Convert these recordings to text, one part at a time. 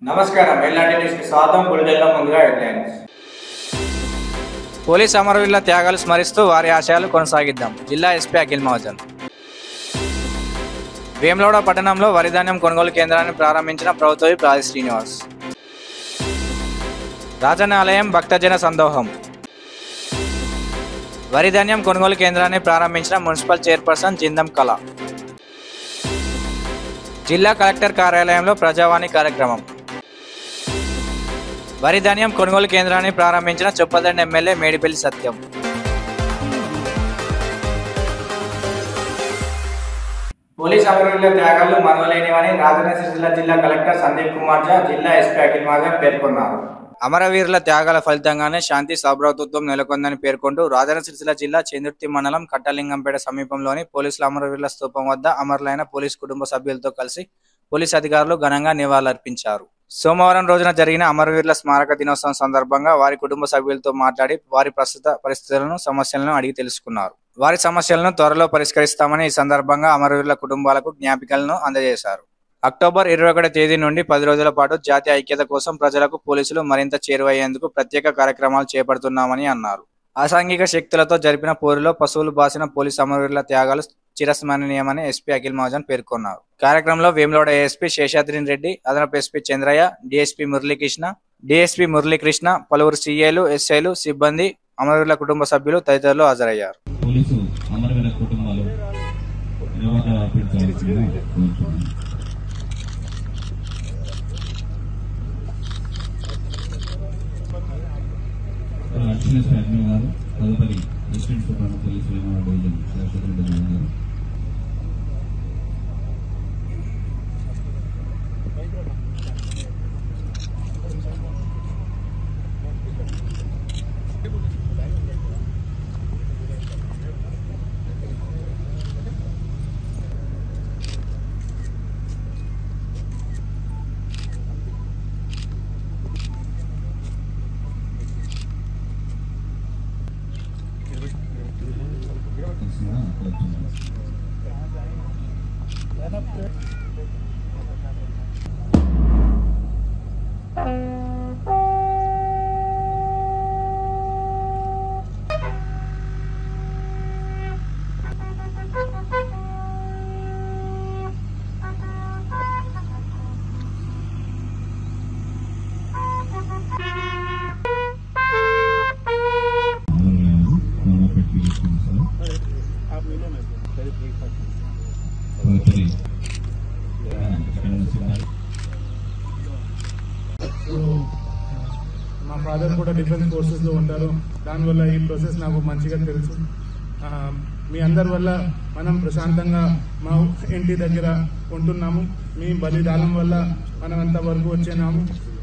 నమస్కారం ఎల్లాంటి న్యూస్కి స్వాగతం బులెటిన్లో ముందుగా హెడ్లైన్స్ పోలీస్ అమరవీరుల త్యాగాలు స్మరిస్తూ వారి ఆశయాలు కొనసాగిద్దాం జిల్లా ఎస్పీ అఖిల్ మహాజన్ వేములవాడ పట్టణంలో వరిధాన్యం కొనుగోలు కేంద్రాన్ని ప్రారంభించిన ప్రభుత్వ ప్రాది శ్రీనివాస్ రాజన్న ఆలయం భక్తజన సందోహం వరిధాన్యం కొనుగోలు కేంద్రాన్ని ప్రారంభించిన మున్సిపల్ చైర్పర్సన్ జిందం కళ జిల్లా కలెక్టర్ కార్యాలయంలో ప్రజావాణి కార్యక్రమం వరి ధాన్యం కొనుగోలు కేంద్రాన్ని ప్రారంభించిన చొప్పదండి ఎమ్మెల్యే మేడిపల్లి సత్యం పోలీస్ అమరవీరుల త్యాగాలు మరవలేనివని రాజన్న సిరిసిల్ల జిల్లా కలెక్టర్ సందీప్ కుమార్ జా జిల్లా ఎస్పీ అఖిల్ మహాజన్ పేర్కొన్నారు అమరవీరుల త్యాగాల ఫలితంగానే శాంతి సౌభ్రతత్వం నెలకొందని పేర్కొంటూ రాజన్న సిరిసిల్ల జిల్లా చందుర్తి మండలం కట్టలింగంపేట సమీపంలోని పోలీసుల అమరవీరుల స్తూపం వద్ద అమరులైన పోలీస్ కుటుంబ సభ్యులతో కలిసి పోలీస్ అధికారులు ఘనంగా నివాళులర్పించారు సోమవారం రోజున జరిగిన అమరవీరుల స్మారక దినోత్సవం సందర్భంగా వారి కుటుంబ సభ్యులతో మాట్లాడి వారి ప్రస్తుత పరిస్థితులను సమస్యలను అడిగి తెలుసుకున్నారు వారి సమస్యలను త్వరలో పరిష్కరిస్తామని ఈ సందర్భంగా అమరవీరుల కుటుంబాలకు జ్ఞాపికలను అందజేశారు అక్టోబర్ ఇరవై ఒకటి తేదీ నుండి పది రోజుల పాటు జాతీయ ఐక్యత కోసం ప్రజలకు పోలీసులు మరింత చేరువయ్యేందుకు ప్రత్యేక కార్యక్రమాలు చేపడుతున్నామని అన్నారు అసాంఘిక శక్తులతో జరిపిన పోరులో పశువులు బాసిన పోలీసు అమరవీరుల త్యాగాలు చిరస్మరణీయమని ఎస్పీ అఖిల్ మహాజన్ పేర్కొన్నారు కార్యక్రమంలో వేములవాడ ఏఎస్పీ శేషాద్రిన్ రెడ్డి అదనపు SP Chandraiah DSP Muralikrishna DSP Muralikrishna పలువురు సీఏలు ఎస్ఐలు సిబ్బంది అమరవీరుల కుటుంబ సభ్యులు తదితరులు హాజరయ్యారు పోలీసు అమరవీర కుటుంబాలు నివాళులు అర్పించాల్సిందిగా కోరుతున్నాను అడిషనల్ అడ్మిన్ గారు తదుపరి assistant superintendent police Vemulawada division శాశ్వత గారు తెలిసిందా కోరుతున్నాను అమరవీరులు కోనపట్టి తీసుకున్నారు తదుపరి మా ఫాదర్ కూడా డిఫెన్స్ ఫోర్సెస్ లో ఉంటారు దానివల్ల ఈ ప్రాసెస్ నాకు మంచిగా తెలుసు ఆ, మీ అందరి వల్ల మనం ప్రశాంతంగా మా ఇంటి దగ్గర ఉంటున్నాము మీ బలిదానం వల్ల మనం అంతవరకు వచ్చినాము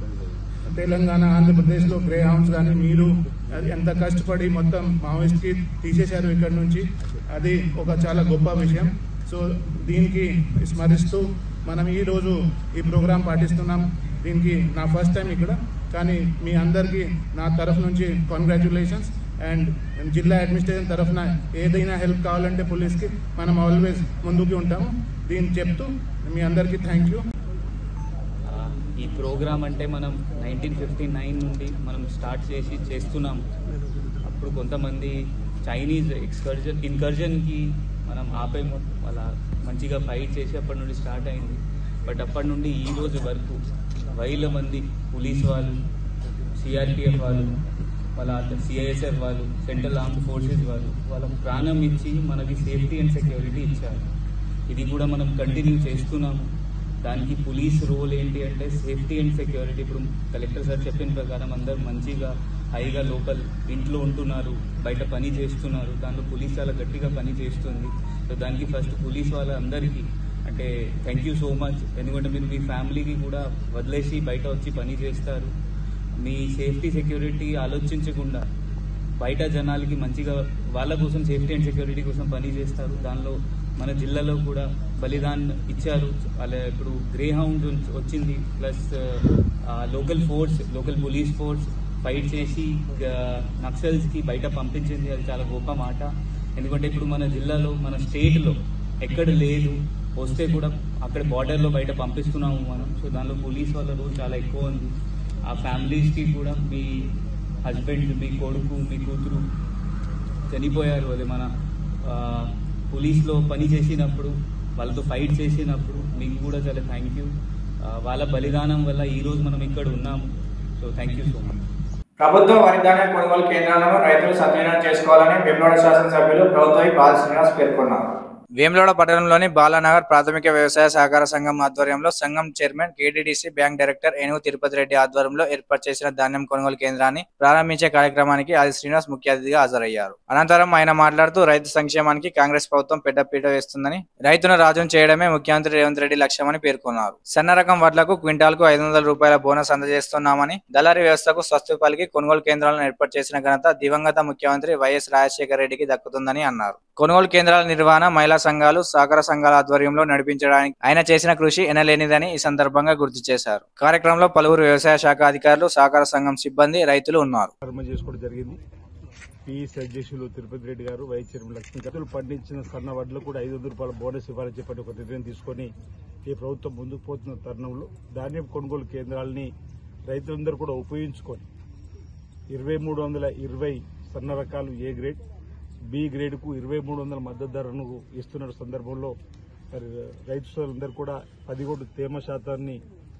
తెలంగాణ ఆంధ్రప్రదేశ్లో గ్రే హౌన్స్ కానీ మీరు అది ఎంత కష్టపడి మొత్తం మావోయిస్ట్కి తీసేశారు ఇక్కడ నుంచి అది ఒక చాలా గొప్ప విషయం సో దీనికి స్మరిస్తూ మనం ఈ రోజు ఈ ప్రోగ్రాం పాటిస్తున్నాం దీనికి నా ఫస్ట్ టైం ఇక్కడ కానీ మీ అందరికీ నా తరఫు నుంచి కంగ్రాచులేషన్స్ అండ్ జిల్లా అడ్మినిస్ట్రేషన్ తరఫున ఏదైనా హెల్ప్ కావాలంటే పోలీస్కి మనం ఆల్వేస్ ముందుకు ఉంటాము దీన్ని చెప్తూ మీ అందరికీ థ్యాంక్ యూ ఆ, ఈ ప్రోగ్రామ్ అంటే మనం నైన్టీన్ ఫిఫ్టీ నైన్ నుండి మనం స్టార్ట్ చేసి చేస్తున్నాం అప్పుడు కొంతమంది చైనీస్ ఎక్స్కర్జన్ ఇన్కర్జన్కి మనం ఆపేము వాళ్ళ మంచిగా ఫైట్ చేసి అప్పటి నుండి స్టార్ట్ అయింది బట్ అప్పటి నుండి ఈ రోజు వరకు వేల మంది పోలీస్ వాళ్ళు సిఆర్పిఎఫ్ వాళ్ళు వాళ్ళ సిఐఎస్ఎఫ్ వాళ్ళు సెంట్రల్ ఆర్మ్డ్ ఫోర్సెస్ వాళ్ళు వాళ్ళకు ప్రాణం ఇచ్చి మనకి సేఫ్టీ అండ్ సెక్యూరిటీ ఇచ్చారు ఇది కూడా మనం కంటిన్యూ చేస్తున్నాము దానికి పోలీస్ రోల్ ఏంటి అంటే సేఫ్టీ అండ్ సెక్యూరిటీ ఇప్పుడు కలెక్టర్ సార్ చెప్పిన ప్రకారం అందరు మంచిగా హైగా లోకల్ ఇంట్లో ఉంటున్నారు బయట పని చేస్తున్నారు దాంట్లో పోలీస్ చాలా గట్టిగా పని చేస్తుంది సో దానికి ఫస్ట్ పోలీస్ వాళ్ళందరికీ అంటే థ్యాంక్ యూ సో మచ్ ఎందుకంటే మీరు మీ ఫ్యామిలీకి కూడా వదిలేసి బయట వచ్చి పని చేస్తారు మీ సేఫ్టీ సెక్యూరిటీ ఆలోచించకుండా బయట జనాలకి మంచిగా వాళ్ళ కోసం సేఫ్టీ అండ్ సెక్యూరిటీ కోసం పని చేస్తారు దానిలో మన జిల్లాలో కూడా బలిదాన్ ఇచ్చారు వాళ్ళ ఇప్పుడు గ్రే హౌండ్ వచ్చింది plus local force local police force fight చేసి నక్సల్స్ కి బయట పంపించింది అది చాలా గొప్ప మాట ఎందుకంటే ఇప్పుడు మన జిల్లాలో మన స్టేట్ లో ఎక్కడ లేదు వస్తే కూడా అక్కడ బార్డర్లో బయట పంపిస్తున్నాము మనం సో దానిలో పోలీస్ వాళ్ళ రోల్ చాలా ఎక్కువ ఉంది ఆ ఫ్యామిలీస్కి కూడా మీ హస్బెండ్ మీ కొడుకు మీ కూతురు చనిపోయారు అది మన ఆ, పోలీస్లో పని చేసినప్పుడు వాళ్ళతో ఫైట్ చేసినప్పుడు మీకు కూడా చాలా థ్యాంక్ యూ వాళ్ళ బలిదానం వల్ల ఈరోజు మనం ఇక్కడ ఉన్నాము so thank you so much ప్రభుత్వ వరి ధాన్యం కొనుగోలు కేంద్రాలను రైతులు సద్వినియోగం చేసుకోవాలని వెమ్లోడ శాసనసభ్యులు ప్రభుత్వ బాల శ్రీనివాస్ పేర్కొన్నారు వేములవాడ పట్టణంలోని బాలానగర్ ప్రాథమిక వ్యవసాయ సహకార సంఘం ఆధ్వర్యంలో సంఘం చైర్మన్ కేటీడీసీ బ్యాంక్ డైరెక్టర్ ఏనుగు తిరుపతి రెడ్డి ఆధ్వర్యంలో ఏర్పాటు చేసిన ధాన్యం కొనుగోలు కేంద్రాన్ని ప్రారంభించే కార్యక్రమానికి ఆది శ్రీనివాస్ ముఖ్య అతిథిగా హాజరయ్యారు అనంతరం ఆయన మాట్లాడుతూ రైతు సంక్షేమానికి కాంగ్రెస్ ప్రభుత్వం పెద్దపీట వేస్తుందని రైతును రాజును చేయడమే ముఖ్యమంత్రి రేవంత్ రెడ్డి లక్ష్యమని పేర్కొన్నారు సన్న రకం వడ్లకు క్వింటాల్కు ఐదు వందల రూపాయల బోనస్ అందజేస్తున్నామని దళారీ వ్యవస్థకు స్వస్తి పలికి కొనుగోలు కేంద్రాలను ఏర్పాటు చేసిన ఘనత దివంగత ముఖ్యమంత్రి వైఎస్ రాజశేఖర రెడ్డికి దక్కుతుందని అన్నారు కొనుగోలు కేంద్రాల నిర్వహణ మహిళా సంఘాలు సహకార సంఘాల ఆధ్వర్యంలో నడిపించడానికి ఆయన చేసిన కృషి ఎనలేనిదని ఈ సందర్భంగా గుర్తు చేశారు కార్యక్రమంలో పలువురు వ్యవసాయ శాఖ అధికారులు సహకార సంఘం సిబ్బంది రైతులు ఉన్నారు కర్మ చేసుకోవడం జరిగింది పిఈసి అధ్యక్షులు తిరుపతి రెడ్డి గారు వైస్ చైర్మన్ లక్ష్మీ రైతులు పండించిన సన్న వడ్లు కూడా ఐదు వందల రూపాయల బోనస్ ఇవ్వాలని చెప్పి ఒక నిర్ణయం తీసుకొని ఈ ప్రభుత్వం ముందుకు పోతున్న తరుణంలో ధాన్యం కొనుగోలు కేంద్రాలని రైతులందరూ కూడా ఉపయోగించుకొని ఇరవై మూడు వందల ఇరవై సన్న రకాలు ఏ గ్రేడ్ బి గ్రేడ్కు ఇరవై మూడు వందల మద్దతు ధరను ఇస్తున్న సందర్భంలో మరి రైతు సోదరులందరూ కూడా పదిహేడు తేమ శాతాన్ని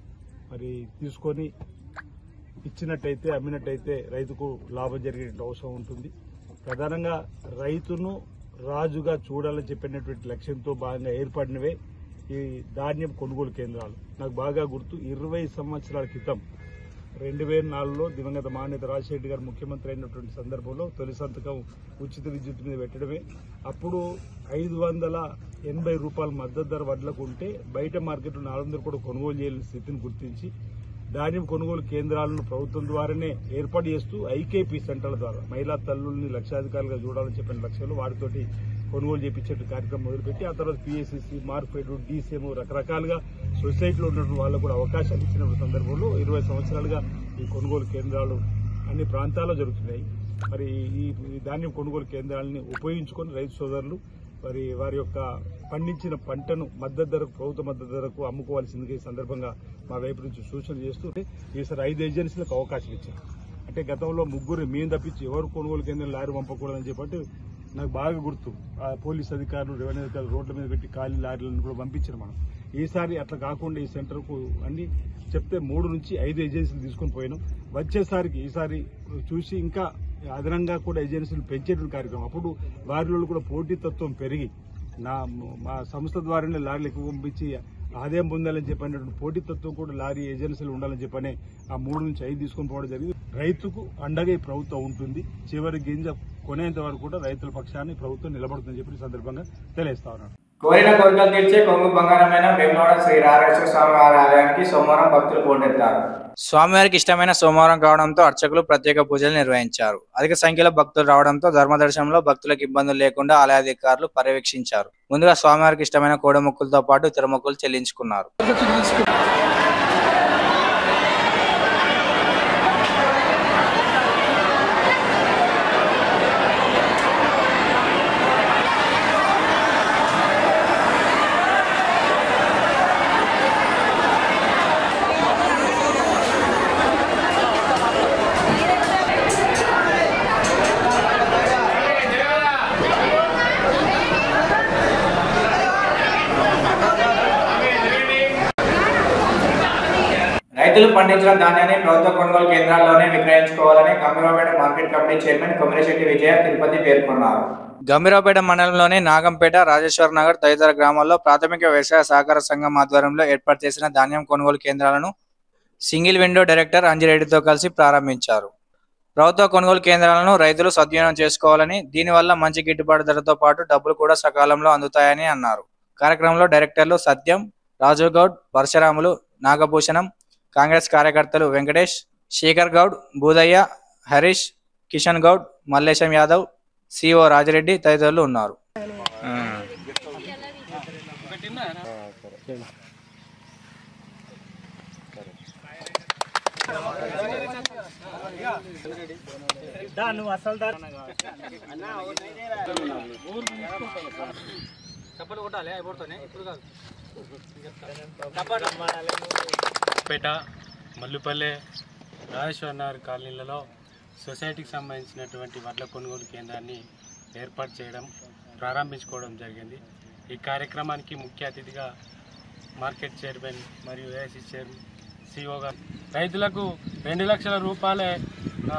మరి తీసుకొని ఇచ్చినట్టయితే అమ్మినట్టయితే రైతుకు లాభం జరిగే అవసరం ఉంటుంది ప్రధానంగా రైతును రాజుగా చూడాలని చెప్పినటువంటి లక్ష్యంతో భాగంగా ఏర్పడినవే ఈ ధాన్యం కొనుగోలు కేంద్రాలు నాకు బాగా గుర్తు ఇరవై సంవత్సరాల క్రితం రెండు వేల నాలుగులో దివంగత మాన్యత రాజశేఖర్ గారు ముఖ్యమంత్రి అయినటువంటి సందర్భంలో తొలి సంతకం ఉచిత విద్యుత్ మీద పెట్టడమే అప్పుడు ఐదు వందల ఎనభై రూపాయల మద్దతు ధర వడ్లకు ఉంటే బయట మార్కెట్లో నాలుగు వందలు కూడా కొనుగోలు చేయాలని స్థితిని గుర్తించి ధాన్యం కొనుగోలు కేంద్రాలను ప్రభుత్వం ద్వారానే ఏర్పాటు చేస్తూ ఐకేపీ సెంటర్ల ద్వారా మహిళా తల్లుల్ని లక్షాధికారులుగా చూడాలని చెప్పిన లక్ష్యంలో వాటితోటి కొనుగోలు చేపించే కార్యక్రమం మొదలుపెట్టి ఆ తర్వాత పిఎస్సిసి మార్కెట్ డీసీఎం రకరకాలుగా సొసైటీలో ఉన్నటువంటి వాళ్ళకు కూడా అవకాశాలు ఇచ్చిన సందర్భంలో ఇరవై సంవత్సరాలుగా ఈ కొనుగోలు కేంద్రాలు అన్ని ప్రాంతాల్లో జరుగుతున్నాయి మరి ఈ ఈ ధాన్యం కొనుగోలు కేంద్రాలని ఉపయోగించుకొని రైతు సోదరులు మరి వారి యొక్క పండించిన పంటను మద్దతు ధరకు ప్రభుత్వ మద్దతు ధరకు అమ్ముకోవాల్సిందిగా ఈ సందర్భంగా మా వైపు నుంచి సూచన చేస్తూ ఈసారి ఐదు ఏజెన్సీలకు అవకాశం ఇచ్చారు అంటే గతంలో ముగ్గురు మేము తప్పించి ఎవరు కొనుగోలు కేంద్రం లారీ పంపకూడదని చెప్పి నాకు బాగా గుర్తు ఆ పోలీస్ అధికారులు రెవెన్యూ అధికారులు రోడ్ల మీద పెట్టి ఖాళీ లారీలను కూడా పంపించారు మనం ఈసారి అట్లా కాకుండా ఈ సెంటర్కు అన్ని చెప్తే మూడు నుంచి ఐదు ఏజెన్సీలు తీసుకొని పోయినాం వచ్చేసరికి ఈసారి చూసి ఇంకా అదనంగా కూడా ఏజెన్సీలు పెంచేటువంటి కార్యక్రమం అప్పుడు వారిలో కూడా పోటీతత్వం పెరిగి నా మా సంస్థ ద్వారానే లారీలు ఎక్కువ పంపించి ఆదాయం పొందాలని చెప్పినటువంటి పోటీతత్వం కూడా లారీ ఏజెన్సీలు ఉండాలని చెప్పనే ఆ మూడు నుంచి ఐదు తీసుకొని పోవడం జరిగింది రైతుకు అండగా ఈ ప్రభుత్వం ఉంటుంది చివరి గింజ కొనేంత వరకు కూడా రైతుల పక్షాన్ని ప్రభుత్వం నిలబడుతుందని చెప్పి ఈ సందర్భంగా తెలియస్తా ఉన్నాను కోరిన కోరికలు తీర్చే కొంగు బంగారమైన వేములవాడ శ్రీ రారేశ్వర స్వామి వారి ఆలయానికి సోమవారం భక్తులు పోటెత్తారు స్వామివారికి ఇష్టమైన సోమవారం కావడంతో అర్చకులు ప్రత్యేక పూజలు నిర్వహించారు అధిక సంఖ్యలో భక్తులు రావడంతో ధర్మదర్శనంలో భక్తులకు ఇబ్బందులు లేకుండా ఆలయాధికారులు పర్యవేక్షించారు ముందుగా స్వామివారికి ఇష్టమైన కోడముక్కులతో పాటు తిరుమొక్కులు చెల్లించుకున్నారు రైతులు పండించిన ధాన్యాన్ని ప్రభుత్వ కొనుగోలు కేంద్రాల్లోనే విక్రయించుకోవాలని Gambhiraopet market committee chairman Komirishetti Vijaya Tirupati పేర్కొన్నారు గంభీరావుపేట మండలంలోని నాగంపేట రాజేశ్వర్ నగర్ తదితర గ్రామాల్లో ప్రాథమిక వ్యవసాయ సహకార సంఘం ఆధ్వర్యంలో ఏర్పాటు చేసిన ధాన్యం కొనుగోలు కేంద్రాలను సింగిల్ విండో డైరెక్టర్ అంజిరెడ్డితో కలిసి ప్రారంభించారు ప్రభుత్వ కొనుగోలు కేంద్రాలను రైతులు సద్వినియోగం చేసుకోవాలని దీనివల్ల మంచి గిట్టుబాటు ధరతో పాటు డబ్బులు కూడా సకాలంలో అందుతాయని అన్నారు కార్యక్రమంలో డైరెక్టర్లు సత్యం రాజు గౌడ్ పరశురాములు నాగభూషణం కాంగ్రెస్ కార్యకర్తలు వెంకటేష్ శేఖర్ గౌడ్ బూదయ్య హరీష్ కిషన్ గౌడ్ మల్లేశం యాదవ్ సిఓ రాజిరెడ్డి తదితరులు ఉన్నారు పేట మల్లుపల్లె రాజేశ్వర నగర్ కాలనీలలో సొసైటీకి సంబంధించినటువంటి వడ్ల కొనుగోలు కేంద్రాన్ని ఏర్పాటు చేయడం ప్రారంభించుకోవడం జరిగింది ఈ కార్యక్రమానికి ముఖ్య అతిథిగా మార్కెట్ చైర్మన్ మరియు ఏఐసి చైర్మన్ సిఓ గారు రైతులకు రెండు లక్షల రూపాయలే ఆ,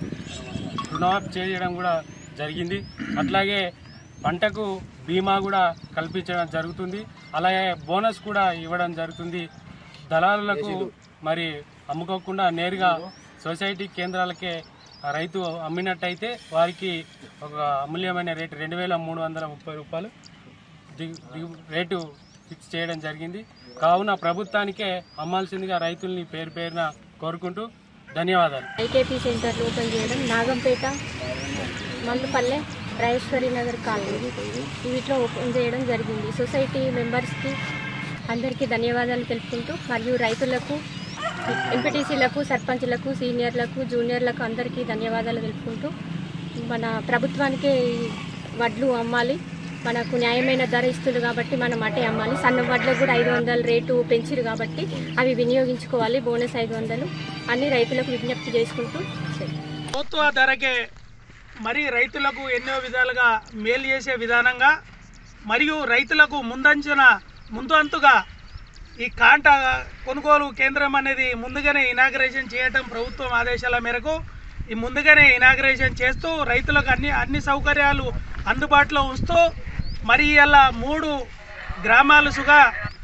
రుణమాఫీ చేయడం కూడా జరిగింది అట్లాగే పంటకు బీమా కూడా కల్పించడం జరుగుతుంది అలాగే బోనస్ కూడా ఇవ్వడం జరుగుతుంది దళారులకు మరి అమ్ముకోకుండా నేరుగా సొసైటీ కేంద్రాలకే ఆ రైతు అమ్మినట్టయితే వారికి ఒక అమూల్యమైన రేటు రెండు వేల మూడు వందల ముప్పై రూపాయలు దిగు దిగు రేటు ఫిక్స్ చేయడం జరిగింది కావున ప్రభుత్వానికే అమ్మాల్సిందిగా రైతుల్ని పేరు పేరున కోరుకుంటూ ధన్యవాదాలు ఐకేపీ సెంటర్లు ఓపెన్ చేయడం నాగంపేట మల్లుపల్లె రాజేశ్వరి నగర్ కాలనీ వీటిలో ఓపెన్ చేయడం జరిగింది సొసైటీ మెంబర్స్కి అందరికీ ధన్యవాదాలు తెలుపుకుంటూ మరియు రైతులకు ఎంపీటీసీలకు సర్పంచ్లకు సీనియర్లకు జూనియర్లకు అందరికీ ధన్యవాదాలు తెలుపుకుంటూ మన ప్రభుత్వానికే ఈ వడ్లు అమ్మాలి మనకు న్యాయమైన ధర ఇస్తుంది కాబట్టి మనం అటే అమ్మాలి సన్న వడ్లకు కూడా ఐదు వందల రేటు పెంచిరు కాబట్టి అవి వినియోగించుకోవాలి బోనస్ ఐదు వందలు అన్ని రైతులకు విజ్ఞప్తి చేసుకుంటూ ప్రభుత్వ ధరకే మరి రైతులకు ఎన్నో విధాలుగా మేలు చేసే విధానంగా మరియు రైతులకు ముందంచున ముందు అంతుగా ఈ కాంట కొనుగోలు కేంద్రం అనేది ముందుగానే ఇనాగ్రేషన్ చేయటం ప్రభుత్వం ఆదేశాల మేరకు ఈ ముందుగానే ఇనాగ్రేషన్ చేస్తూ రైతులకు అన్ని అన్ని సౌకర్యాలు అందుబాటులో ఉంచుతూ మరి ఇలా మూడు గ్రామాలుసుగా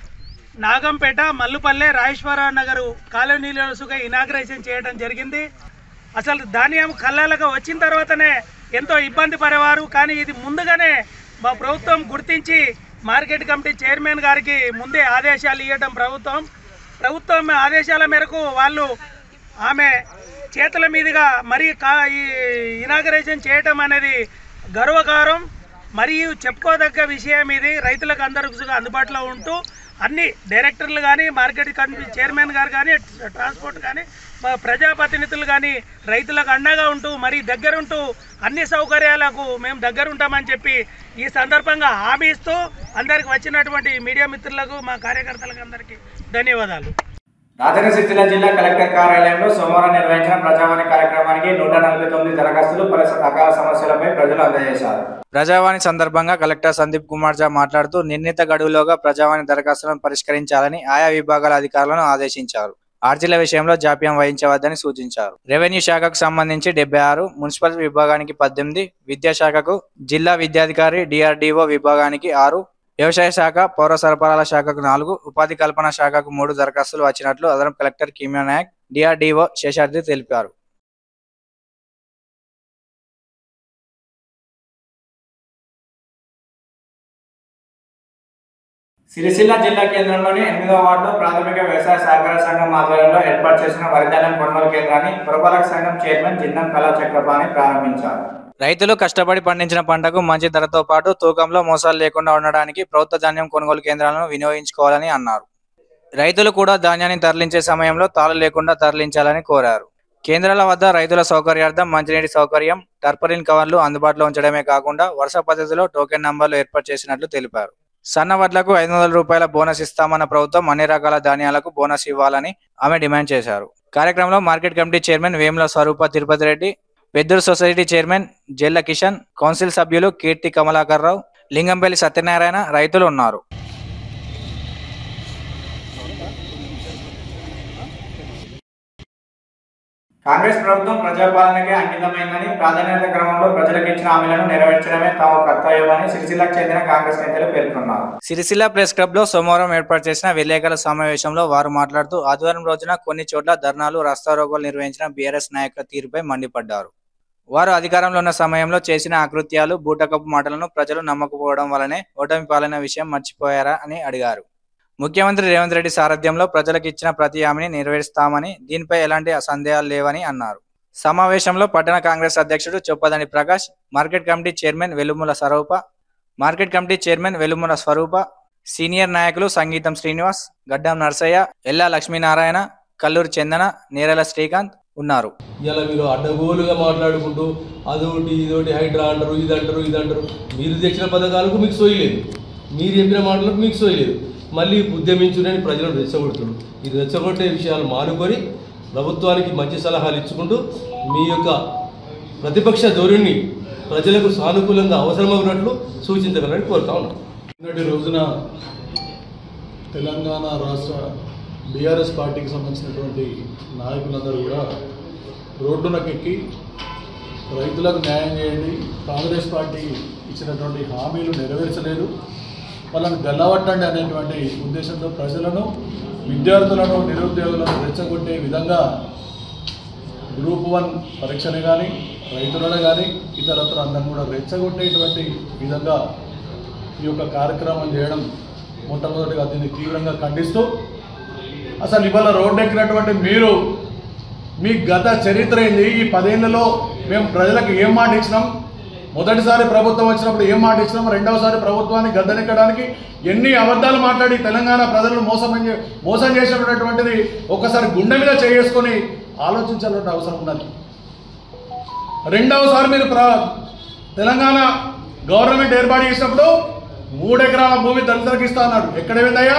నాగంపేట మల్లుపల్లె రాజేశ్వర నగరు కాలనీలుసుగా ఇనాగ్రేషన్ చేయడం జరిగింది అసలు ధాన్యం కళ్ళాలకు వచ్చిన తర్వాతనే ఎంతో ఇబ్బంది పడేవారు కానీ ఇది ముందుగానే మా ప్రభుత్వం గుర్తించి మార్కెట్ కమిటీ చైర్మన్ గారికి ముందే ఆదేశాలు ఇవ్వడం ప్రభుత్వం ప్రభుత్వం ఆదేశాల మేరకు వాళ్ళు ఆమె చేతుల మీదుగా మరి కా ఈ ఇనాగరేషన్ చేయటం అనేది గర్వకారం మరియు చెప్పుకోదగ్గ విషయం ఇది రైతులకు అందరికీ అందుబాటులో ఉంటూ అన్ని డైరెక్టర్లు కానీ మార్కెట్ కమిటీ చైర్మన్ గారు కానీ ట్రాన్స్పోర్ట్ కానీ మా ప్రజాప్రతినిధులు కానీ రైతులకు అండగా ఉంటూ మరి దగ్గరుంటూ అన్ని సౌకర్యాలకు మేము దగ్గరుంటామని చెప్పి ఈ సందర్భంగా హామీ ఇస్తూ అందరికి వచ్చినటువంటి మీడియా మిత్రులకు మా కార్యకర్తలకు అందరికీ ధన్యవాదాలు రాజన్న సిరిసిల్ల జిల్లా కలెక్టర్ కార్యాలయంలో సోమవారం నిర్వహించిన ప్రజావాణి కార్యక్రమానికి నూట నలభై తొమ్మిది దరఖాస్తులు పలు రకాల సమస్యలపై ప్రజలు అందజేశారు ప్రజావాణి సందర్భంగా కలెక్టర్ సందీప్ కుమార్ జా మాట్లాడుతూ నిర్ణీత గడువులోగా ప్రజావాణి దరఖాస్తులను పరిష్కరించాలని ఆయా విభాగాల అధికారులను ఆదేశించారు ఆర్జీల విషయంలో జాప్యం వహించవద్దని సూచించారు రెవెన్యూ శాఖకు సంబంధించి డెబ్బై ఆరు మున్సిపల్ విభాగానికి పద్దెనిమిది విద్యాశాఖకు జిల్లా విద్యాధికారి డిఆర్డీఓ విభాగానికి ఆరు వ్యవసాయ శాఖ పౌర సరఫరాల శాఖకు నాలుగు ఉపాధి కల్పన శాఖకు మూడు దరఖాస్తులు వచ్చినట్లు అదనపు కలెక్టర్ కిమ్యా నాయక్ డిఆర్డీఓ శేషాద్రి తెలిపారు సిరిసిల్ల జిల్లా కేంద్రంలోని ఎనిమిదవ వార్డులో ప్రాథమిక వ్యవసాయ సహకార సంఘం ఆధ్వర్యంలో ఏర్పాటు చేసిన వరిధాన్యం కొనుగోలు కేంద్రాన్ని పురపాలక సంఘం చైర్మన్ జిన్నం కళా చక్రపాణి ప్రారంభించారు రైతులు కష్టపడి పండించిన పంటకు మంచి ధరతో పాటు తూకంలో మోసాలు లేకుండా ఉండడానికి ప్రభుత్వ ధాన్యం కొనుగోలు కేంద్రాలను వినియోగించుకోవాలని అన్నారు రైతులు కూడా ధాన్యాన్ని తరలించే సమయంలో తాళు లేకుండా తరలించాలని కోరారు కేంద్రాల వద్ద రైతుల సౌకర్యార్థం మంచినీటి సౌకర్యం టర్పలిన్ కవర్లు అందుబాటులో ఉంచడమే కాకుండా వరుస పద్ధతిలో టోకెన్ నంబర్లు ఏర్పాటు చేసినట్లు తెలిపారు సన్న వడ్లకు ఐదు వందల రూపాయల బోనస్ ఇస్తామన్న ప్రభుత్వం అన్ని రకాల ధాన్యాలకు బోనస్ ఇవ్వాలని ఆమె డిమాండ్ చేశారు కార్యక్రమంలో market committee chairman Vemula Swarupa Tirupati Reddy Peddur society chairman Jella Kishan council సభ్యులు కీర్తి కమలాకర్ రావు లింగంపల్లి సత్యనారాయణ రైతులు ఉన్నారు కాంగ్రెస్ ప్రభుత్వం ప్రజాపాలనకే అంకితమైందని ప్రాధాన్యత క్రమంలో ప్రజలకు ఇచ్చిన హామీలను నెరవేర్చడమే తమ కర్తవ్యమని సిరిసిల్లకు చెందిన కాంగ్రెస్ నేతలు పేర్కొన్నారు సిరిసిల్ల ప్రెస్ క్లబ్ లో సోమవారం ఏర్పాటు చేసిన విలేకరుల సమావేశంలో వారు మాట్లాడుతూ ఆదివారం రోజున కొన్ని చోట్ల ధర్నాలు రాస్తారోకోలు నిర్వహించిన బీఆర్ఎస్ నాయకుల తీరుపై మండిపడ్డారు వారు అధికారంలో ఉన్న సమయంలో చేసిన అకృత్యాలు బూటకపు మాటలను ప్రజలు నమ్మకపోవడం వల్లనే ఓటమి పాలైన విషయం మర్చిపోయారా అని అడిగారు ముఖ్యమంత్రి రేవంత్ రెడ్డి సారథ్యంలో ప్రజలకు ఇచ్చిన ప్రతి హామీని నెరవేరుస్తామని దీనిపై ఎలాంటి సందేహాలు లేవని అన్నారు సమావేశంలో పట్టణ కాంగ్రెస్ అధ్యక్షుడు Choppadandi Prakash market committee chairman Velumula Swarupa market committee chairman Velumula Swarupa senior నాయకులు సంగీతం శ్రీనివాస్ గడ్డం నర్సయ్య ఎల్లా లక్ష్మీనారాయణ కల్లూరు చందన నేరల శ్రీకాంత్ ఉన్నారు ఇలా మీరు అడ్డగోలుగా మాట్లాడుకుంటూ అదొకటి ఇదొకటి హైడ్రా అంటారు ఇది అంటారు ఇది అంటారు మీరు తెచ్చిన పథకాలకు మీకు సోయలేదు మీరు చెప్పిన మాటలకు మీకు సోయలేదు మళ్ళీ ఉద్యమించునని ప్రజలను రెచ్చగొడుతున్నారు ఈ రెచ్చగొట్టే విషయాలు మానుకొని ప్రభుత్వానికి మంచి సలహాలు ఇచ్చుకుంటూ మీ యొక్క ప్రతిపక్ష ధోరణిని ప్రజలకు సానుకూలంగా అవసరమగినట్లు సూచించగలని కోరుతా ఉన్నాను నిన్నటి రోజున తెలంగాణ రాష్ట్ర బీఆర్ఎస్ పార్టీకి సంబంధించినటువంటి నాయకులందరూ కూడా రోడ్డునకెక్కి రైతులకు న్యాయం చేయండి కాంగ్రెస్ పార్టీ ఇచ్చినటువంటి హామీలు నెరవేర్చలేదు వాళ్ళని గల్లవట్టండి అనేటువంటి ఉద్దేశంతో ప్రజలను విద్యార్థులను నిరుద్యోగులను రెచ్చగొట్టే విధంగా గ్రూప్ వన్ పరీక్షలు కానీ రైతులను కానీ ఇతరత్ర అందరిని కూడా రెచ్చగొట్టేటువంటి విధంగా ఈ యొక్క కార్యక్రమం చేయడం మొట్టమొదటిగా దీన్ని తీవ్రంగా ఖండిస్తూ అసలు ఇవాళ రోడ్డు ఎక్కినటువంటి మీరు మీ గత చరిత్ర ఏంది ఈ పదేళ్లలో మేము ప్రజలకు ఏం మాట ఇచ్చినాం మొదటిసారి ప్రభుత్వం వచ్చినప్పుడు ఏం మాట ఇచ్చినాం రెండవసారి ప్రభుత్వాన్ని గద్దెనెక్కడానికి ఎన్ని అబద్ధాలు మాట్లాడి తెలంగాణ ప్రజలను మోసం చే- మోసం చేసినటువంటిది ఒకసారి గుండె మీద చేసుకొని ఆలోచించాల్సిన అవసరం ఉన్నది రెండవసారి మీరు ప్ర తెలంగాణ గవర్నమెంట్ ఏర్పాటు చేసినప్పుడు మూడు ఎకరాల భూమి దళితులకు ఇస్తా అన్నాడు ఎక్కడ ఏందయ్యా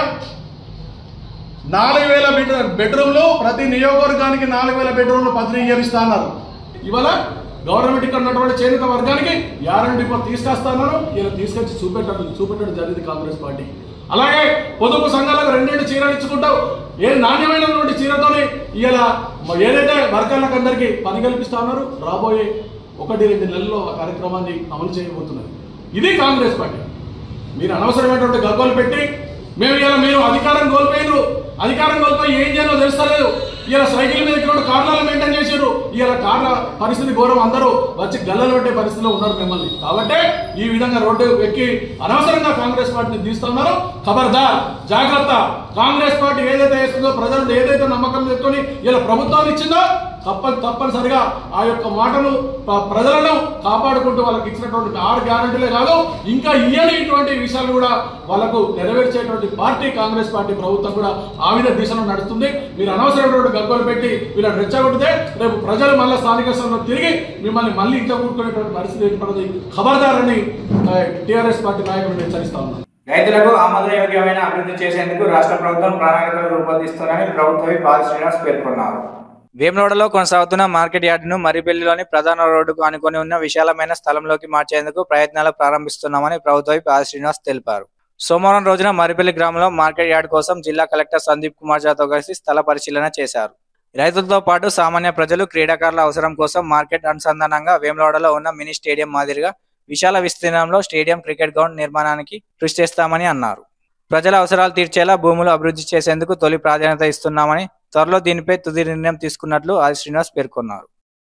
నాలుగు వేల బెడ్ బెడ్రూమ్లు ప్రతి నియోజకవర్గానికి నాలుగు వేల బెడ్రూమ్లు పంపిణీ చేపిస్తా అన్నారు ఇవాళ గవర్నమెంట్ ఇక్కడ ఉన్నటువంటి చేనేత వర్గానికి యారంటీ ఇప్పుడు తీసుకొస్తా అన్నారు ఇలా తీసుకొచ్చి చూపెట్టడం చూపెట్టడం జరిగింది కాంగ్రెస్ పార్టీ అలాగే పొదుపు సంఘాలకు రెండేళ్ళు చీరలు ఇచ్చుకుంటావు ఏ నాణ్యమైనటువంటి చీరతోని ఇలా ఏదైతే వర్గాలకు అందరికీ పని కల్పిస్తా ఉన్నారు రాబోయే ఒకటి రెండు నెలల్లో ఆ కార్యక్రమాన్ని అమలు చేయబోతున్నారు ఇది కాంగ్రెస్ పార్టీ మీరు అనవసరమైనటువంటి గగ్గోలు పెట్టి మేము ఇలా మీరు అధికారం కోల్పోయినారు అధికారం కోల్పోయి ఏం చేయాలో తెలుస్తలేదు ఇలా సైకిల్ మీద ఎక్కినప్పుడు కార్లలో మెయింటైన్ చేశారు ఇలా కార్ల పరిస్థితి ఘోరం అందరూ వచ్చి గల్లలు పెట్టే పరిస్థితిలో ఉన్నారు మిమ్మల్ని కాబట్టి ఈ విధంగా రోడ్డు ఎక్కి అనవసరంగా కాంగ్రెస్ పార్టీని తీస్తున్నారు ఖబర్దార్ జాగ్రత్త కాంగ్రెస్ పార్టీ ఏదైతే వేస్తుందో ప్రజలు ఏదైతే నమ్మకం పెట్టుకొని ఇలా ప్రభుత్వాన్ని ఇచ్చిందో తప్ప తప్పనిసరిగా ఆ యొక్క మాటను ప- ప్రజలను కాపాడుకుంటూ వాళ్ళకి ఇచ్చినటువంటి ఆరు గ్యారంటీలే కాదు ఇంకా ఇయ్యని ఇటువంటి విషయాలు కూడా వాళ్ళకు నెరవేర్చేటువంటి పార్టీ కాంగ్రెస్ పార్టీ ప్రభుత్వం కూడా ఆ విధ దిశలో నడుస్తుంది మీరు అనవసరమైనటువంటి గగ్గోలు పెట్టి వీళ్ళని రెచ్చగొడితే రేపు ప్రజలు మళ్ళీ స్థానిక సంస్థలో తిరిగి మిమ్మల్ని మళ్ళీ ఇంట్లో కూడుకునేటువంటి పరిస్థితి ఏర్పడింది ఖబర్దారని టీఆర్ఎస్ పార్టీ నాయకులు హెచ్చరిస్తా ఉన్నాను రైతులకు ఆమోదయోగ్యమైన అభివృద్ధి చేసేందుకు రాష్ట్ర ప్రభుత్వం ప్రణాళికలు రూపొందిస్తుందని ప్రభుత్వ విప్ ఆర్ శ్రీనివాస్ పేర్కొన్నారు వేములవాడలో కొనసాగుతున్న మార్కెట్ యార్డును మర్రిపల్లిలోని ప్రధాన రోడ్డుకు ఆనుకొని ఉన్న విశాలమైన స్థలంలోకి మార్చేందుకు ప్రయత్నాలు ప్రారంభిస్తున్నామని ప్రభుత్వ విప్ ఆర్ శ్రీనివాస్ తెలిపారు సోమవారం రోజున మర్రిపల్లి గ్రామంలో మార్కెట్ యార్డ్ కోసం జిల్లా కలెక్టర్ సందీప్ కుమార్ జాతో కలిసి స్థల పరిశీలన చేశారు రైతులతో పాటు సామాన్య ప్రజలు క్రీడాకారుల అవసరం కోసం మార్కెట్ అనుసంధానంగా వేములవాడలో ఉన్న మినీ స్టేడియం మాదిరిగా విశాల విస్తీర్ణంలో స్టేడియం క్రికెట్ గ్రౌండ్ నిర్మాణానికి కృషి చేస్తామని అన్నారు ప్రజల అవసరాలు తీర్చేలా భూములు అభివృద్ధి చేసేందుకు తొలి ప్రాధాన్యత ఇస్తున్నామని త్వరలో దీనిపై తుది నిర్ణయం తీసుకున్నట్లు ఆది శ్రీనివాస్ పేర్కొన్నారు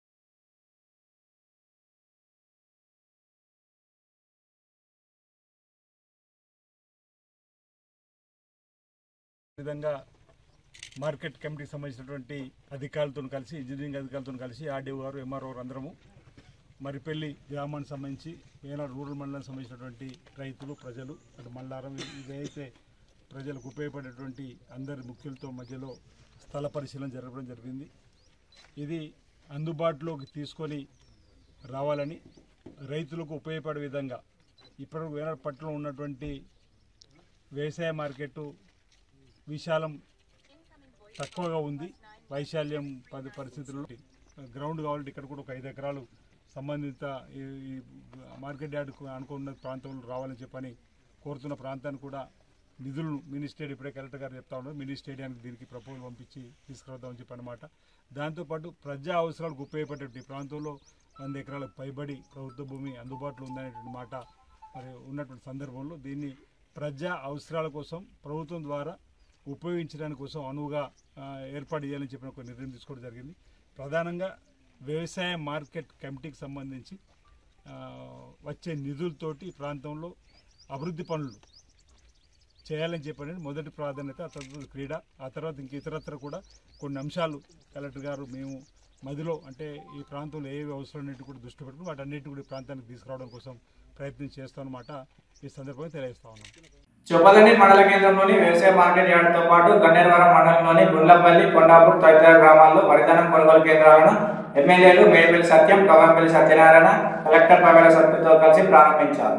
విధంగా మార్కెట్ కమిటీకి సంబంధించినటువంటి అధికారులతో కలిసి ఇంజనీరింగ్ అధికారులతో కలిసి ఆర్డీఓ గారు ఎంఆర్ఓ గారు అందరము మరిపెల్లి గ్రామానికి సంబంధించి ఏనాడు రూరల్ మండలానికి సంబంధించినటువంటి రైతులు ప్రజలు అటు మల్లారం ఇదైతే ప్రజలకు ఉపయోగపడేటువంటి అందరి ముఖ్యులతో మధ్యలో స్థల పరిశీలన జరగడం జరిగింది ఇది అందుబాటులోకి తీసుకొని రావాలని రైతులకు ఉపయోగపడే విధంగా ఇప్పుడు వేనాడు పట్టణంలో ఉన్నటువంటి వ్యవసాయ మార్కెట్ విశాలం తక్కువగా ఉంది వైశాల్యం పది పరిస్థితుల్లో గ్రౌండ్ కావాలంటే ఇక్కడ కూడా ఒక ఐదు ఎకరాలు సంబంధిత ఈ ఈ మార్కెట్ యార్డ్కు అనుకున్న ప్రాంతంలో రావాలని చెప్పని కోరుతున్న ప్రాంతాన్ని కూడా నిధులను మినీ స్టేడియం ఇప్పుడే కలెక్టర్ గారు చెప్తా ఉన్నారు మినీ స్టేడియానికి దీనికి ప్రపోజల్ పంపించి తీసుకురావద్దామని చెప్పి అనమాట దాంతోపాటు ప్రజా అవసరాలకు ఉపయోగపడేటువంటి ఈ ప్రాంతంలో వంద ఎకరాలకు పైబడి ప్రభుత్వ భూమి అందుబాటులో ఉందనేటువంటి మాట మరి ఉన్నటువంటి సందర్భంలో దీన్ని ప్రజా అవసరాల కోసం ప్రభుత్వం ద్వారా ఉపయోగించడానికి కోసం అనువుగా ఆ, ఏర్పాటు చేయాలని చెప్పిన ఒక నిర్ణయం తీసుకోవడం జరిగింది ప్రధానంగా వ్యవసాయ మార్కెట్ కమిటీకి సంబంధించి ఆ, వచ్చే నిధులతోటి ఈ ప్రాంతంలో అభివృద్ధి పనులు చేయాలని చెప్పని మొదటి ప్రాధాన్యత ఆ తర్వాత క్రీడ ఆ తర్వాత ఇంక ఇతరత్ర కూడా కొన్ని అంశాలు కలెక్టర్ గారు మేము మదిలో అంటే ఈ ప్రాంతంలో ఏవి అవసరం కూడా దృష్టి పెట్టుకుని వాటన్నిటిని కూడా ఈ ప్రాంతానికి తీసుకురావడం కోసం ప్రయత్నం చేస్తామన్నమాట ఈ సందర్భంగా తెలియజేస్తా ఉన్నాం చొప్పదండి మండల కేంద్రంలోని వ్యవసాయ మార్కెట్ యార్డుతో పాటు గన్నేరవరం మండలంలోని గుండ్లపల్లి కొండాపూర్ తదితర గ్రామాల్లో వరిధానం కొనుగోలు కేంద్రాలను ఎమ్మెల్యేలు మేడిపల్లి సత్యం కవంపల్లి సత్యనారాయణ కలెక్టర్ పవేల సత్యంతో కలిసి ప్రారంభించారు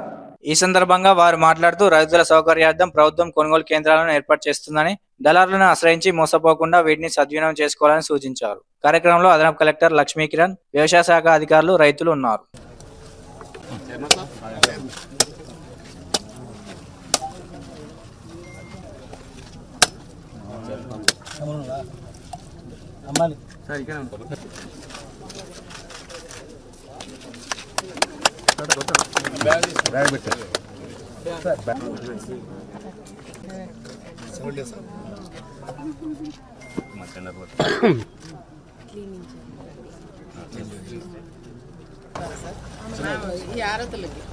ఈ సందర్భంగా వారు మాట్లాడుతూ రైతుల సౌకర్యార్థం ప్రభుత్వం కొనుగోలు కేంద్రాలను ఏర్పాటు చేస్తుందని దళారులను ఆశ్రయించి మోసపోకుండా వీటిని సద్వినియోగం చేసుకోవాలని సూచించారు కార్యక్రమంలో అదనపు కలెక్టర్ లక్ష్మీ కిరణ్ వ్యవసాయ శాఖ అధికారులు రైతులు ఉన్నారు ఈ ఆరతులకి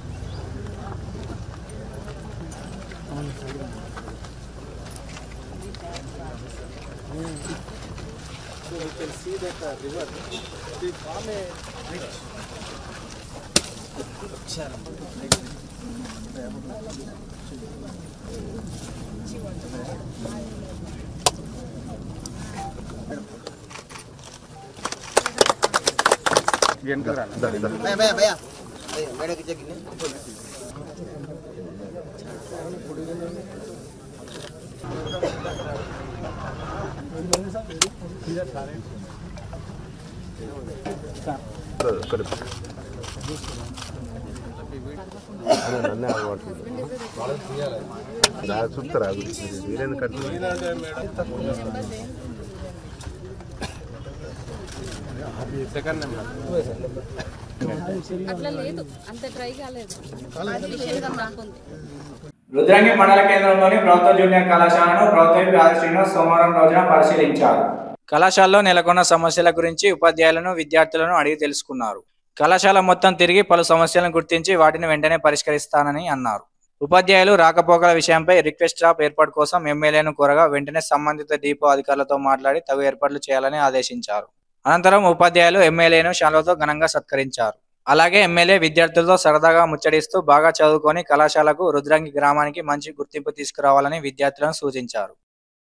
అట్లా లేదు అంత ట్రై కాలేదు విషయంగా మాకుంది రుద్రంగి మండల కేంద్రంలోని ప్రభుత్వ జూనియర్ కళాశాలను ప్రభుత్వ ఆది శ్రీనివాస్ సోమవారం రోజున పరిశీలించారు కళాశాలలో నెలకొన్న సమస్యల గురించి ఉపాధ్యాయులను విద్యార్థులను అడిగి తెలుసుకున్నారు కళాశాల మొత్తం తిరిగి పలు సమస్యలను గుర్తించి వాటిని వెంటనే పరిష్కరిస్తానని అన్నారు ఉపాధ్యాయులు రాకపోకల విషయంపై రిక్వెస్ట్ స్టాప్ ఏర్పాటు కోసం ఎమ్మెల్యేను కోరగా వెంటనే సంబంధిత డిపో అధికారులతో మాట్లాడి తగు ఏర్పాట్లు చేయాలని ఆదేశించారు అనంతరం ఉపాధ్యాయులు ఎమ్మెల్యేను శాలువతో ఘనంగా సత్కరించారు అలాగే ఎమ్మెల్యే విద్యార్థులతో సరదాగా ముచ్చడిస్తూ బాగా చదువుకొని కళాశాలకు రుద్రంగి గ్రామానికి మంచి గుర్తింపు తీసుకురావాలని విద్యార్థులను సూచించారు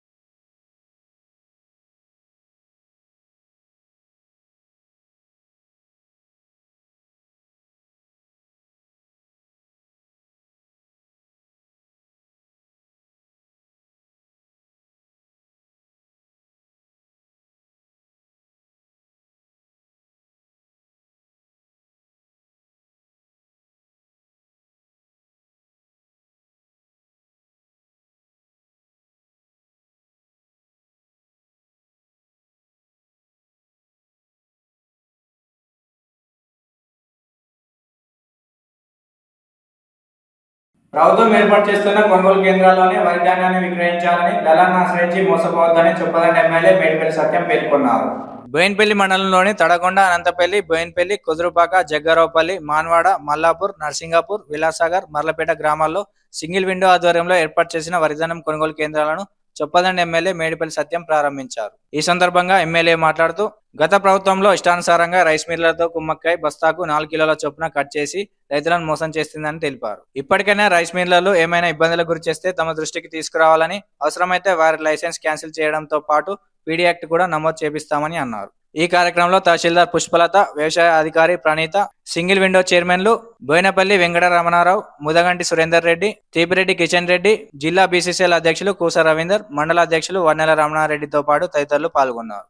ప్రభుత్వం ఏర్పాటు చేస్తున్న కొనుగోలు కేంద్రాల్లోనే వరి ధాన్యాన్ని విక్రయించాలని దళాన్ని ఆశ్రయించి మోసపోవద్దని చొప్పదండి ఎమ్మెల్యే మేడిపల్లి సత్యం పేర్కొన్నారు బోయిన్పల్లి మండలంలోని తడగొండ అనంతపల్లి బోయిన్పల్లి కుదురుపాక జగ్గారావుపల్లి మాన్వాడ మల్లాపూర్ నర్సింగాపూర్ విలాసాగర్ మర్లపేట గ్రామాల్లో సింగిల్ విండో ఆధ్వర్యంలో ఏర్పాటు చేసిన వరిధానం కొనుగోలు కేంద్రాలను చొప్పదండి ఎమ్మెల్యే మేడిపల్లి సత్యం ప్రారంభించారు ఈ సందర్భంగా ఎమ్మెల్యే మాట్లాడుతూ గత ప్రభుత్వంలో ఇష్టానుసారంగా రైస్ మిల్లర్లతో కుమ్మక్కై బస్తాకు నాలుగు కిలోల చొప్పున కట్ చేసి రైతులను మోసం చేస్తుందని తెలిపారు ఇప్పటికైనా రైస్ మిల్లర్లు ఏమైనా ఇబ్బందులకు గురి చేస్తే తమ దృష్టికి తీసుకురావాలని అవసరమైతే వారి లైసెన్స్ క్యాన్సిల్ చేయడంతో పాటు పీడీ యాక్ట్ కూడా నమోదు చేపిస్తామని అన్నారు ఈ కార్యక్రమంలో తహసీల్దార్ పుష్పలత వ్యవసాయ అధికారి ప్రణీత సింగిల్ విండో చైర్మన్లు బోయినపల్లి వెంకట రమణారావు ముదగంటి సురేందర్ రెడ్డి తీపిరెడ్డి కిషన్ రెడ్డి జిల్లా బీసీసీఎల్ అధ్యక్షులు కూస రవీందర్ మండల అధ్యక్షులు వన్నెల రమణారెడ్డితో పాటు తదితరులు పాల్గొన్నారు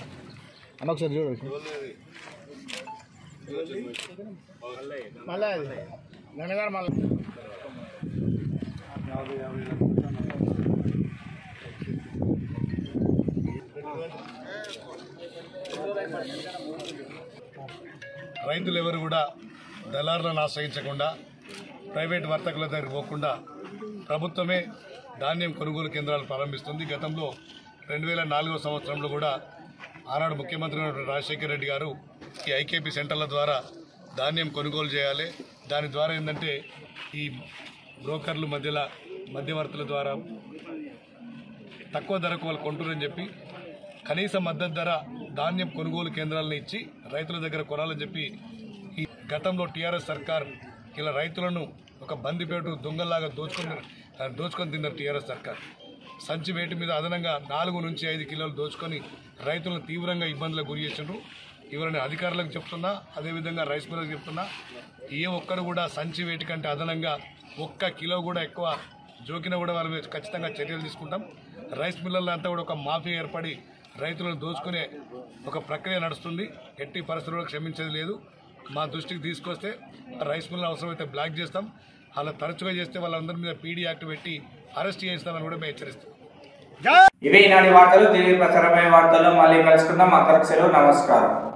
రైతులు ఎవరు కూడా దళారులను ఆశ్రయించకుండా ప్రైవేట్ వర్తకుల దగ్గరికి పోకుండా ప్రభుత్వమే ధాన్యం కొనుగోలు కేంద్రాలు ప్రారంభిస్తుంది గతంలో రెండు వేల నాలుగో సంవత్సరంలో కూడా ఆనాడు ముఖ్యమంత్రి అయినటువంటి రాజశేఖర రెడ్డి గారు ఈ ఐకేపీ సెంటర్ల ద్వారా ధాన్యం కొనుగోలు చేయాలి దాని ద్వారా ఏంటంటే ఈ బ్రోకర్లు మధ్యలో మధ్యవర్తుల ద్వారా తక్కువ ధరకు వాళ్ళు కొంటురని చెప్పి కనీస మద్దతు ధర ధాన్యం కొనుగోలు కేంద్రాలను ఇచ్చి రైతుల దగ్గర కొనాలని చెప్పి ఈ గతంలో టీఆర్ఎస్ సర్కార్ ఇలా రైతులను ఒక బందిపేటు దొంగల్లాగా దోచుకొని దోచుకొని తిన్నారు టీఆర్ఎస్ సర్కార్ సంచి వేటి మీద అదనంగా నాలుగు నుంచి ఐదు కిలోలు దోచుకొని రైతులను తీవ్రంగా ఇబ్బందులకు గురి చేసిండ్రు ఇవాళ నేను అధికారులకు చెప్తున్నా అదేవిధంగా రైస్ మిల్లకు చెప్తున్నా ఏ ఒక్కరు కూడా సంచి వేటి కంటే అదనంగా ఒక్క కిలో కూడా ఎక్కువ జోకినా కూడా వాళ్ళ మీద ఖచ్చితంగా చర్యలు తీసుకుంటాం రైస్ మిల్లర్లు అంతా కూడా ఒక మాఫియా ఏర్పడి రైతులను దోచుకునే ఒక ప్రక్రియ నడుస్తుంది ఎట్టి పరిస్థితుల్లో క్షమించేది లేదు మా దృష్టికి తీసుకొస్తే రైస్ మిల్లు అవసరమైతే బ్లాక్ చేస్తాం అలా తరచుగా చేస్తే వాళ్ళందరి మీద పీడీ యాక్ట్ పెట్టి అరెస్ట్ చేస్తామని కూడా మేము హెచ్చరిస్తాం ఇవే ఈనాటి వార్తలు తిరిగి ప్రసారమైన వార్తల్లో మళ్ళీ కలుసుకుందాం అంతవరకు సెలవు నమస్కారం